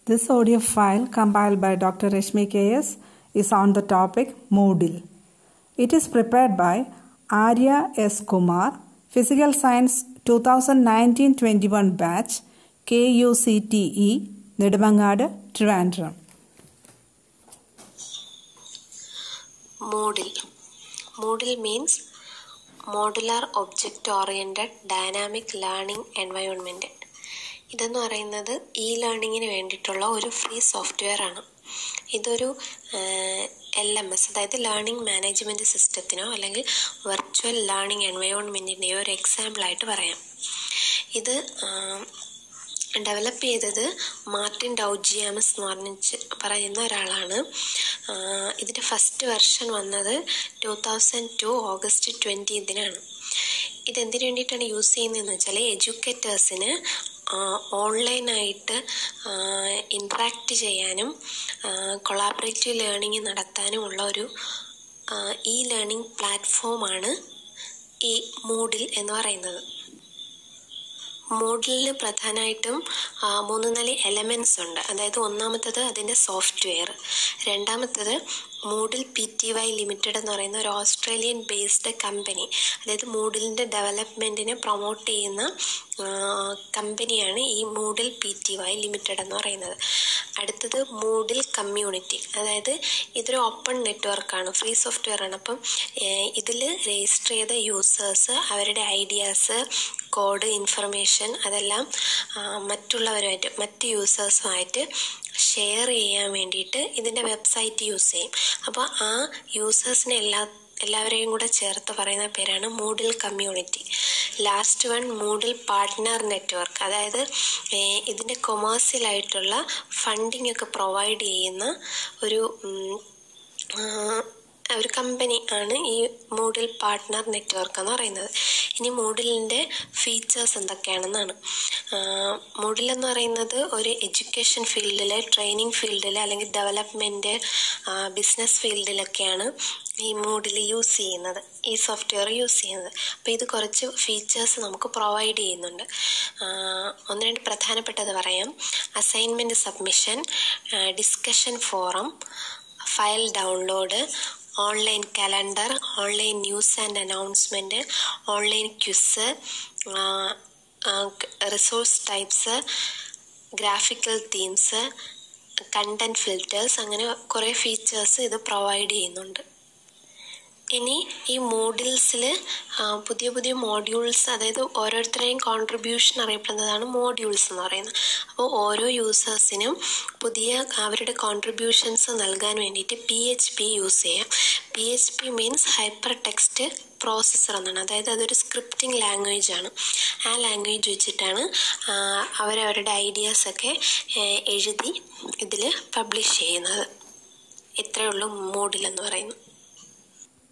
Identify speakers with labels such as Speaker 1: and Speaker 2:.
Speaker 1: This audio file compiled by Dr. Rashmi KS is on the topic Moodle. It is prepared by Arya S. Kumar, Physical Science 2019-21 batch, KUCTE, Nedamangad, Trivandrum.
Speaker 2: Moodle. Moodle means Modular Object Oriented Dynamic Learning Environment. ഇതെന്ന് പറയുന്നത് E ലേണിങ്ങിന് വേണ്ടിയിട്ടുള്ള ഒരു free software ആണ് ഇതൊരു L M S അതായത് learning management സിസ്റ്റത്തിനോ അല്ലെങ്കിൽ virtual learning എൻവയോൺമെൻറ്റിൻ്റെയോ ഒരു എക്സാമ്പിളായിട്ട് പറയാം ഇത് ഡെവലപ്പ് ചെയ്തത് മാർട്ടിൻ ഡൗജിയാമസ് എന്ന് പറഞ്ഞ പറയുന്ന ഒരാളാണ് ഇതിൻ്റെ ഫസ്റ്റ് വെർഷൻ വന്നത് ടു തൗസൻഡ് ടു ഓഗസ്റ്റ് ട്വൻറ്റീതിനാണ് ഇതെന്തിനു വേണ്ടിയിട്ടാണ് യൂസ് ചെയ്യുന്നതെന്ന് വെച്ചാൽ എഡ്യൂക്കേറ്റേഴ്സിന് ഓൺലൈനായിട്ട് ഇൻട്രാക്റ്റ് ചെയ്യാനും കൊളാബറേറ്റീവ് ലേണിംഗ് നടത്താനുമുള്ള ഒരു ഇ ലേണിംഗ് പ്ലാറ്റ്ഫോമാണ് ഈ മൂഡിൽ എന്ന് പറയുന്നത് മോഡലിൽ പ്രധാനമായിട്ടും മൂന്ന് നാല് എലമെൻറ്റ്സ് ഉണ്ട് അതായത് ഒന്നാമത്തത് അതിൻ്റെ സോഫ്റ്റ്വെയർ രണ്ടാമത്തത് Moodle P T Y limited എന്ന് പറയുന്ന ഒരു ഓസ്ട്രേലിയൻ ബേസ്ഡ് കമ്പനി അതായത് മൂഡിലിൻ്റെ ഡെവലപ്മെൻറ്റിനെ പ്രൊമോട്ട് ചെയ്യുന്ന കമ്പനിയാണ് ഈ Moodle P T Y limited എന്ന് പറയുന്നത് അടുത്തത് മൂഡിൽ കമ്മ്യൂണിറ്റി അതായത് ഇതൊരു ഓപ്പൺ നെറ്റ്വർക്കാണ് ഫ്രീ സോഫ്റ്റ്വെയർ ആണ് അപ്പം ഇതിൽ രജിസ്റ്റർ ചെയ്ത യൂസേഴ്സ് അവരുടെ ഐഡിയാസ് കോഡ് ഇൻഫർമേഷൻ അതെല്ലാം മറ്റുള്ളവരുമായിട്ട് മറ്റ് യൂസേഴ്സുമായിട്ട് ഷെയർ ചെയ്യാൻ വേണ്ടിയിട്ട് ഇതിൻ്റെ വെബ്സൈറ്റ് യൂസ് ചെയ്യും അപ്പോൾ ആ യൂസേഴ്സിനെ എല്ലാ എല്ലാവരെയും കൂടെ ചേർത്ത് പറയുന്ന പേരാണ് Moodle community last one Moodle partner network അതായത് ഇതിൻ്റെ കൊമേഴ്സ്യലായിട്ടുള്ള ഫണ്ടിങ് ഒക്കെ പ്രൊവൈഡ് ചെയ്യുന്ന ഒരു ഒരു കമ്പനി ആണ് ഈ മൂഡിൽ പാർട്ട്ണർ നെറ്റ്വർക്ക് എന്ന് പറയുന്നത് ഇനി മൂഡിലിൻ്റെ ഫീച്ചേഴ്സ് എന്തൊക്കെയാണെന്നാണ് മൂഡിൽ എന്ന് പറയുന്നത് ഒരു എഡ്യൂക്കേഷൻ ഫീൽഡിൽ ട്രെയിനിങ് ഫീൽഡിൽ അല്ലെങ്കിൽ ഡെവലപ്മെൻറ്റ് ബിസിനസ് ഫീൽഡിലൊക്കെയാണ് ഈ മൂഡിൽ യൂസ് ചെയ്യുന്നത് ഈ സോഫ്റ്റ്വെയർ യൂസ് ചെയ്യുന്നത് അപ്പോൾ ഇത് കുറച്ച് ഫീച്ചേഴ്സ് നമുക്ക് പ്രൊവൈഡ് ചെയ്യുന്നുണ്ട് ഒന്ന് രണ്ട് പ്രധാനപ്പെട്ടത് പറയാം assignment submission discussion forum file download online calendar online news and announcement online quiz resource types graphical themes content filters അങ്ങനെ കുറേ ഫീച്ചേഴ്സ് ഇത് പ്രൊവൈഡ് ചെയ്യുന്നുണ്ട് ഇനി ഈ മോഡ്യൂൾസിൽ പുതിയ പുതിയ മോഡ്യൂൾസ് അതായത് ഓരോരുത്തരെയും കോൺട്രിബ്യൂഷൻ അറിയപ്പെടുന്നതാണ് മോഡ്യൂൾസ് എന്ന് പറയുന്നത് അപ്പോൾ ഓരോ യൂസേഴ്സിനും പുതിയ അവരുടെ കോൺട്രിബ്യൂഷൻസ് നൽകാൻ വേണ്ടിയിട്ട് പി എച്ച് പി യൂസ് ചെയ്യാം P H P means hypertext processor എന്നാണ് അതായത് അതൊരു സ്ക്രിപ്റ്റിംഗ് ലാംഗ്വേജ് ആണ് ആ ലാംഗ്വേജ് വെച്ചിട്ടാണ് അവരവരുടെ ഐഡിയാസൊക്കെ എഴുതി ഇതിൽ പബ്ലിഷ് ചെയ്യുന്നത് ഇത്രയേ ഉള്ളൂ മോഡിൽ എന്ന് പറയുന്നത്